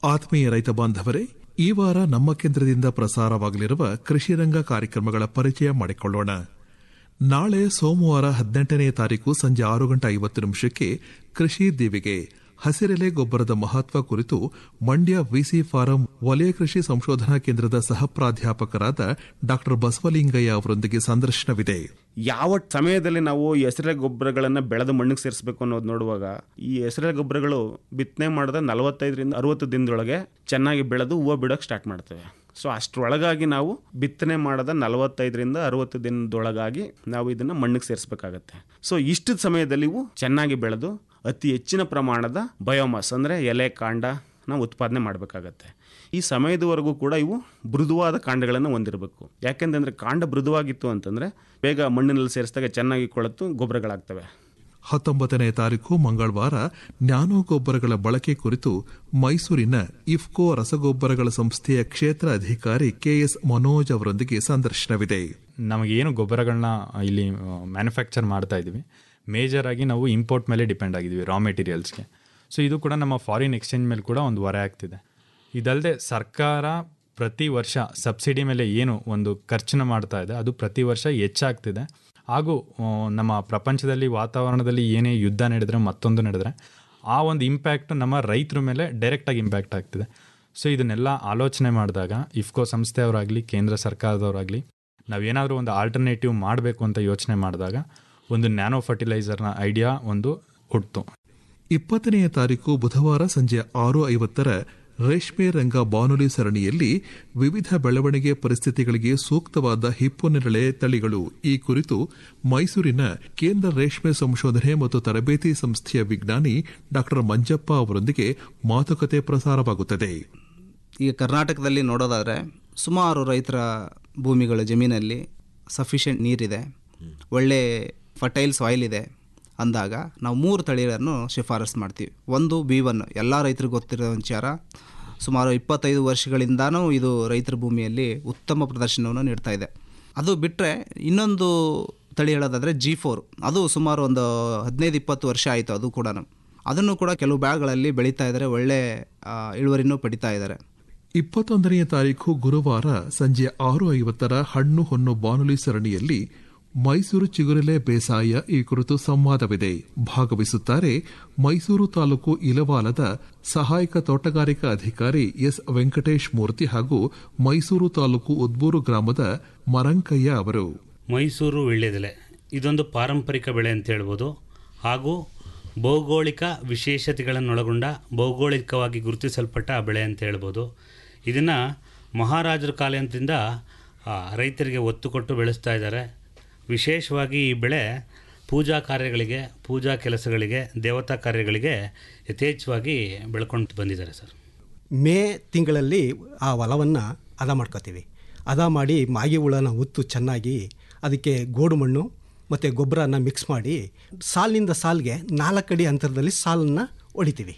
ಆತ್ಮೀಯ ರೈತ ಬಾಂಧವರೇ ಈ ವಾರ ನಮ್ಮ ಕೇಂದ್ರದಿಂದ ಪ್ರಸಾರವಾಗಲಿರುವ ಕೃಷಿ ರಂಗ ಕಾರ್ಯಕ್ರಮಗಳ ಪರಿಚಯ ಮಾಡಿಕೊಳ್ಳೋಣ ನಾಳೆ ಸೋಮವಾರ ಹದಿನೆಂಟನೇ ತಾರೀಕು ಸಂಜೆ ಆರು ಗಂಟೆ ಐವತ್ತು ನಿಮಿಷಕ್ಕೆ ಕೃಷಿ ದೀವಿಗೆ ಹಸಿರೆಲೆ ಗೊಬ್ಬರದ ಮಹತ್ವ ಕುರಿತು ಮಂಡ್ಯ ವಿಸಿ ಫಾರಂ ವಲಯ ಕೃಷಿ ಸಂಶೋಧನಾ ಕೇಂದ್ರದ ಸಹ ಪ್ರಾಧ್ಯಾಪಕರಾದ ಡಾ ಬಸವಲಿಂಗಯ್ಯ ಅವರೊಂದಿಗೆ ಸಂದರ್ಶನವಿದೆ ಯಾವ ಸಮಯದಲ್ಲಿ ನಾವು ಈ ಹೆಸರೇ ಗೊಬ್ಬರಗಳನ್ನು ಬೆಳೆದು ಮಣ್ಣಿಗೆ ಸೇರಿಸಬೇಕು ಅನ್ನೋದು ನೋಡುವಾಗ ಈ ಹೆಸರೇ ಗೊಬ್ಬರಗಳು ಬಿತ್ತನೆ ಮಾಡಿದ ನಲವತ್ತೈದರಿಂದ ಅರವತ್ತು ದಿನದೊಳಗೆ ಚೆನ್ನಾಗಿ ಬೆಳೆದು ಹೂವು ಬಿಡೋಕೆ ಸ್ಟಾರ್ಟ್ ಮಾಡ್ತವೆ ಸೊ ಅಷ್ಟರೊಳಗಾಗಿ ನಾವು ಬಿತ್ತನೆ ಮಾಡದ ನಲವತ್ತೈದರಿಂದ ಅರವತ್ತು ದಿನದೊಳಗಾಗಿ ನಾವು ಇದನ್ನು ಮಣ್ಣಿಗೆ ಸೇರಿಸಬೇಕಾಗತ್ತೆ ಸೊ ಇಷ್ಟು ಸಮಯದಲ್ಲಿ ಇವು ಚೆನ್ನಾಗಿ ಬೆಳೆದು ಅತಿ ಹೆಚ್ಚಿನ ಪ್ರಮಾಣದ ಬಯೋಮಾಸ್ ಅಂದರೆ ಎಲೆ ಕಾಂಡ ನಾವು ಉತ್ಪಾದನೆ ಮಾಡಬೇಕಾಗತ್ತೆ ಈ ಸಮಯದವರೆಗೂ ಕೂಡ ಇವು ಮೃದುವಾದ ಕಾಂಡಗಳನ್ನು ಹೊಂದಿರಬೇಕು ಯಾಕೆಂತಂದರೆ ಕಾಂಡ ಮೃದುವಾಗಿತ್ತು ಅಂತಂದರೆ ಬೇಗ ಮಣ್ಣಿನಲ್ಲಿ ಸೇರಿಸಿದಾಗ ಚೆನ್ನಾಗಿ ಕೊಳತು ಗೊಬ್ಬರಗಳಾಗ್ತವೆ ಹತ್ತೊಂಬತ್ತನೇ ತಾರೀಕು ಮಂಗಳವಾರ ನ್ಯಾನೋ ಗೊಬ್ಬರಗಳ ಬಳಕೆ ಕುರಿತು ಮೈಸೂರಿನ ಇಫ್ಕೋ ರಸಗೊಬ್ಬರಗಳ ಸಂಸ್ಥೆಯ ಕ್ಷೇತ್ರ ಅಧಿಕಾರಿ ಕೆಎಸ್ ಮನೋಜ್ ಅವರೊಂದಿಗೆ ಸಂದರ್ಶನವಿದೆ ನಮಗೇನು ಗೊಬ್ಬರಗಳನ್ನ ಇಲ್ಲಿ ಮ್ಯಾನುಫ್ಯಾಕ್ಚರ್ ಮಾಡ್ತಾ ಇದ್ದೀವಿ ಮೇಜರ್ ಆಗಿ ನಾವು ಇಂಪೋರ್ಟ್ ಮೇಲೆ ಡಿಪೆಂಡ್ ಆಗಿದ್ದೀವಿ ರಾ ಮೆಟೀರಿಯಲ್ಸ್ಗೆ ಸೊ ಇದು ಕೂಡ ನಮ್ಮ ಫಾರಿನ್ ಎಕ್ಸ್ಚೇಂಜ್ ಮೇಲೆ ಕೂಡ ಒಂದು ಹೊರೆ ಆಗ್ತಿದೆ ಇದಲ್ಲದೆ ಸರ್ಕಾರ ಪ್ರತಿ ವರ್ಷ ಸಬ್ಸಿಡಿ ಮೇಲೆ ಏನು ಒಂದು ಖರ್ಚನ್ನ ಮಾಡ್ತಾ ಇದೆ ಅದು ಪ್ರತಿ ವರ್ಷ ಹೆಚ್ಚಾಗ್ತಿದೆ ಹಾಗೂ ಆ, ನಮ್ಮ ಪ್ರಪಂಚದಲ್ಲಿ ವಾತಾವರಣದಲ್ಲಿ ಏನೇ ಯುದ್ಧ ನಡೆದ್ರೆ ಮತ್ತೊಂದು ನಡೆದ್ರೆ ಆ ಒಂದು ಇಂಪ್ಯಾಕ್ಟ್ ನಮ್ಮ ರೈತರ ಮೇಲೆ ಡೈರೆಕ್ಟಾಗಿ ಇಂಪ್ಯಾಕ್ಟ್ ಆಗ್ತಿದೆ ಸೊ ಇದನ್ನೆಲ್ಲ ಆಲೋಚನೆ ಮಾಡಿದಾಗ ಇಫ್ಕೋ ಸಂಸ್ಥೆಯವರಾಗಲಿ ಕೇಂದ್ರ ಸರ್ಕಾರದವರಾಗಲಿ ನಾವೇನಾದರೂ ಒಂದು ಆಲ್ಟರ್ನೇಟಿವ್ ಮಾಡಬೇಕು ಅಂತ ಯೋಚನೆ ಮಾಡಿದಾಗ ಒಂದು ನ್ಯಾನೋ ಫರ್ಟಿಲೈಸರ್ನ ಐಡಿಯಾ ಒಂದು ಹುಟ್ಟಿತು ಇಪ್ಪತ್ತನೆಯ ತಾರೀಕು ಬುಧವಾರ ಸಂಜೆ ಆರು ಐವತ್ತರ ರೇಷ್ಮೆ ರಂಗ ಬಾನುಲಿ ಸರಣಿಯಲ್ಲಿ ವಿವಿಧ ಬೆಳವಣಿಗೆ ಪರಿಸ್ಥಿತಿಗಳಿಗೆ ಸೂಕ್ತವಾದ ಹಿಪ್ಪುನೆರಳೆ ತಳಿಗಳು ಈ ಕುರಿತು ಮೈಸೂರಿನ ಕೇಂದ್ರ ರೇಷ್ಮೆ ಸಂಶೋಧನೆ ಮತ್ತು ತರಬೇತಿ ಸಂಸ್ಥೆಯ ವಿಜ್ಞಾನಿ ಡಾ ಮಂಜಪ್ಪ ಅವರೊಂದಿಗೆ ಮಾತುಕತೆ ಪ್ರಸಾರವಾಗುತ್ತದೆ ಈಗ ಕರ್ನಾಟಕದಲ್ಲಿ ನೋಡೋದಾದರೆ ಸುಮಾರು ರೈತರ ಭೂಮಿಗಳ ಜಮೀನಲ್ಲಿ ಸಫಿಷಿಯೆಂಟ್ ನೀರಿದೆ ಒಳ್ಳೆ ಫರ್ಟೈಲ್ ಸಾಯಿಲ್ ಇದೆ ಅಂದಾಗ ನಾವು ಮೂರು ತಳಿಗಳನ್ನು ಶಿಫಾರಸು ಮಾಡ್ತೀವಿ ಒಂದು ಬಿ ಒನ್ ಎಲ್ಲ ರೈತರಿಗೆ ಗೊತ್ತಿರೋ ವಿಚಾರ ಸುಮಾರು ಇಪ್ಪತ್ತೈದು ವರ್ಷಗಳಿಂದಾನೂ ಇದು ರೈತರ ಭೂಮಿಯಲ್ಲಿ ಉತ್ತಮ ಪ್ರದರ್ಶನವನ್ನು ನೀಡ್ತಾ ಇದೆ ಅದು ಬಿಟ್ಟರೆ ಇನ್ನೊಂದು ತಳಿ ಹೇಳೋದಾದರೆ ಜಿ ಫೋರ್ ಅದು ಸುಮಾರು ಒಂದು ಹದಿನೈದು ಇಪ್ಪತ್ತು ವರ್ಷ ಆಯಿತು ಅದು ಕೂಡ ಅದನ್ನು ಕೂಡ ಕೆಲವು ಬ್ಯಾಗ್ಗಳಲ್ಲಿ ಬೆಳೀತಾ ಇದ್ದಾರೆ ಒಳ್ಳೆ ಆ, ಇಳುವರಿನೂ ಪಡಿತಾ ಇದ್ದಾರೆ ಇಪ್ಪತ್ತೊಂದನೆಯ ತಾರೀಕು ಗುರುವಾರ ಸಂಜೆ ಆರು ಐವತ್ತರ ಹಣ್ಣು ಹೊನ್ನು ಬಾನುಲಿ ಸರಣಿಯಲ್ಲಿ ಮೈಸೂರು ಚಿಗುರೆಲೆ ಬೇಸಾಯ ಈ ಕುರಿತು ಸಂವಾದವಿದೆ ಭಾಗವಹಿಸುತ್ತಾರೆ ಮೈಸೂರು ತಾಲೂಕು ಇಲವಾಲದ ಸಹಾಯಕ ತೋಟಗಾರಿಕಾ ಅಧಿಕಾರಿ ಎಸ್ ವೆಂಕಟೇಶ್ ಮೂರ್ತಿ ಹಾಗೂ ಮೈಸೂರು ತಾಲೂಕು ಉದ್ಬೂರು ಗ್ರಾಮದ ಮರಂಕಯ್ಯ ಅವರು ಮೈಸೂರು ವೀಳ್ಯದೆಲೆ ಇದೊಂದು ಪಾರಂಪರಿಕ ಬೆಳೆ ಅಂತ ಹೇಳ್ಬೋದು ಹಾಗೂ ಭೌಗೋಳಿಕ ವಿಶೇಷತೆಗಳನ್ನೊಳಗೊಂಡ ಭೌಗೋಳಿಕವಾಗಿ ಗುರುತಿಸಲ್ಪಟ್ಟ ಬೆಳೆ ಅಂತ ಹೇಳ್ಬೋದು ಇದನ್ನು ಮಹಾರಾಜರ ಕಾಲದಿಂದ ಆ, ರೈತರಿಗೆ ಒತ್ತು ಕೊಟ್ಟು ಬೆಳೆಸ್ತಾ ಇದ್ದಾರೆ ವಿಶೇಷವಾಗಿ ಈ ಬೆಳೆ ಪೂಜಾ ಕಾರ್ಯಗಳಿಗೆ ಪೂಜಾ ಕೆಲಸಗಳಿಗೆ ದೇವತಾ ಕಾರ್ಯಗಳಿಗೆ ಯಥೇಚ್ಛವಾಗಿ ಬೆಳ್ಕೊಂಡು ಬಂದಿದ್ದಾರೆ ಸರ್ ಮೇ ತಿಂಗಳಲ್ಲಿ ಆ ಹೊಲವನ್ನು ಹದ ಮಾಡ್ಕೋತೀವಿ ಹದ ಮಾಡಿ ಮಾಗಿ ಹುಳನ ಉತ್ತು ಚೆನ್ನಾಗಿ ಅದಕ್ಕೆ ಗೋಡು ಮಣ್ಣು ಮತ್ತು ಗೊಬ್ಬರನ ಮಿಕ್ಸ್ ಮಾಡಿ ಸಾಲಿನಿಂದ ಸಾಲಿಗೆ ನಾಲ್ಕಡಿ ಅಂತರದಲ್ಲಿ ಸಾಲನ್ನು ಹೊಡಿತೀವಿ